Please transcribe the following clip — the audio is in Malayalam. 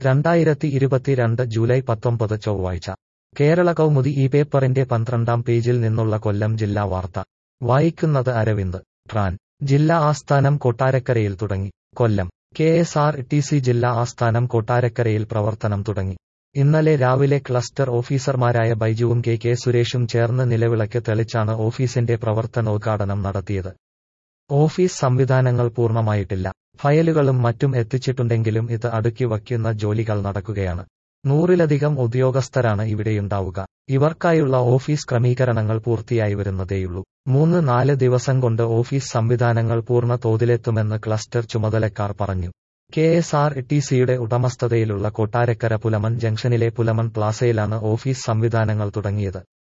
രണ്ടായിരത്തി ഇരുപത്തിരണ്ട് ജൂലൈ പത്തൊമ്പത് ചൊവ്വാഴ്ച കേരള കൗമുദി ഈ പേപ്പറിന്റെ പന്ത്രണ്ടാം പേജിൽ നിന്നുള്ള കൊല്ലം ജില്ലാ വാർത്ത വായിക്കുന്നത് അരവിന്ദ് ട്രാൻ ജില്ലാ ആസ്ഥാനം കൊട്ടാരക്കരയിൽ തുടങ്ങി Kollam K S R T C ജില്ലാ ആസ്ഥാനം കൊട്ടാരക്കരയിൽ പ്രവർത്തനം തുടങ്ങി ഇന്നലെ രാവിലെ ക്ലസ്റ്റർ ഓഫീസർമാരായ ബൈജുവും കെ കെ സുരേഷും ചേർന്ന് നിലവിളക്ക് തെളിച്ചാണ് ഓഫീസിന്റെ പ്രവർത്തനോദ്ഘാടനം നടത്തിയത് ഓഫീസ് സംവിധാനങ്ങൾ പൂർണ്ണമായിട്ടില്ല ഫയലുകളും മറ്റും എത്തിച്ചിട്ടുണ്ടെങ്കിലും ഇത് അടുക്കി വയ്ക്കുന്ന ജോലികൾ നടക്കുകയാണ് നൂറിലധികം ഉദ്യോഗസ്ഥരാണ് ഇവിടെയുണ്ടാവുക ഇവർക്കായുള്ള ഓഫീസ് ക്രമീകരണങ്ങൾ പൂർത്തിയായി വരുന്നതേയുള്ളൂ മൂന്ന് നാല് ദിവസം കൊണ്ട് ഓഫീസ് സംവിധാനങ്ങൾ പൂർണ്ണ തോതിലെത്തുമെന്ന് ക്ലസ്റ്റർ ചുമതലക്കാർ പറഞ്ഞു കെ എസ് ആർ ടി സിയുടെ ഉടമസ്ഥതയിലുള്ള കൊട്ടാരക്കര പുലമൺ ജംഗ്ഷനിലെ പുലമൺ പ്ലാസയിലാണ് ഓഫീസ് സംവിധാനങ്ങൾ തുടങ്ങിയത്